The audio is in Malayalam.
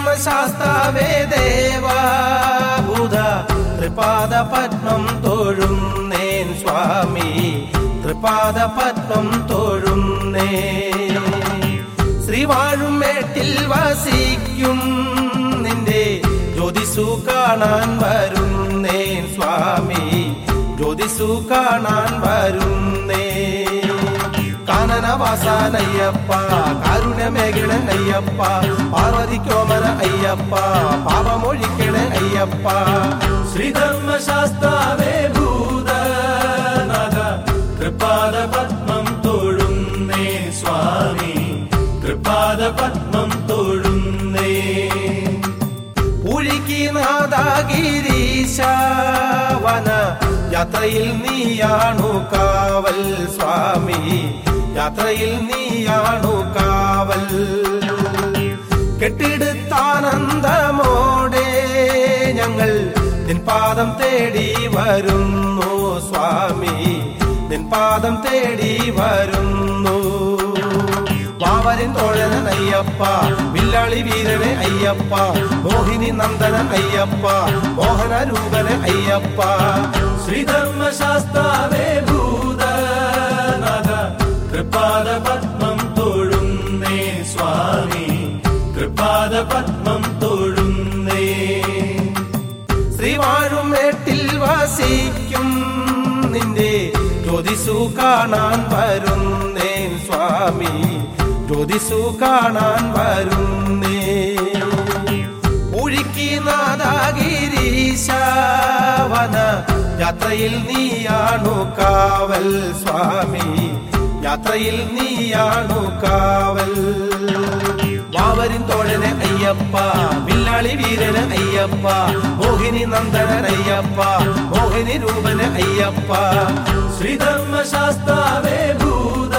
ശ്രീധർമ്മശാസ്താവേ ദേവാഭൂത ത്രിപാദ പത്മം തൊഴുന്നേൻ സ്വാമി ത്രിപാദ പത്മം തൊഴുന്നേ ശ്രീവാഴും മേട്ടിൽ വസിക്കും നിന്റെ ജ്യോതിസു കാണാൻ വരുന്നേൻ സ്വാമി ജ്യോതിസു കാണാൻ വരുന്നേ കാനനവാസാനയ്യപ്പ കാരുണ്യമേഖല അയ്യപ്പ പാർവതിക്കോമന അയ്യപ്പ പാപമൊഴിക്കണ അയ്യപ്പ ശ്രീധർമ്മശാസ്താവേ ഭൂതനാഥ കൃപാദ പത്മം തൊഴുന്നേ സ്വാമി കൃപാദ പത്മം തൊഴുന്നേ പുഴിക്ക് നാദാഗിരീശാവന യാത്രയിൽ നീയാണു കാവൽ സ്വാമി യാത്രയിൽ നീയാണു കാവൽ കെട്ടിടുത്താനന്ദമോടെ ഞങ്ങൾ നിൻ പാദം തേടി വരുന്നു സ്വാമി നിൻ പാദം തേടി വരുന്നു വാവരൻ തോഴനൻ അയ്യപ്പ വില്ലാളി വീരനെ അയ്യപ്പ മോഹിനി നന്ദനൻ അയ്യപ്പ മോഹന രൂപനെ അയ്യപ്പ ശ്രീധർമ്മശാസ്താവേ ഭൂതനാഥ കൃപാദ പത്മം തൊഴുന്നേ സ്വാമി കൃപാദ പത്മം തൊഴുന്നേ ശ്രീവാഴും മേട്ടിൽ വസിക്കും നിന്റെ ജ്യോതിസു കാണാൻ വരുന്നേൻ സ്വാമി ജ്യോതിസു കാണാൻ വരുന്നേ ഒഴുക്കി നാദാഗിരീശാവന യാത്രയിൽ നീയാണു കാവൽ സ്വാമി യാത്രയിൽ നീയാണു കാവൽ വാവരിൻ തോഴന് അയ്യപ്പ വില്ലാളി വീരന് അയ്യപ്പ മോഹിനി നന്ദനൻ അയ്യപ്പ മോഹിനി രൂപന് അയ്യപ്പ ശ്രീധർമ്മശാസ്താവേ ഭൂത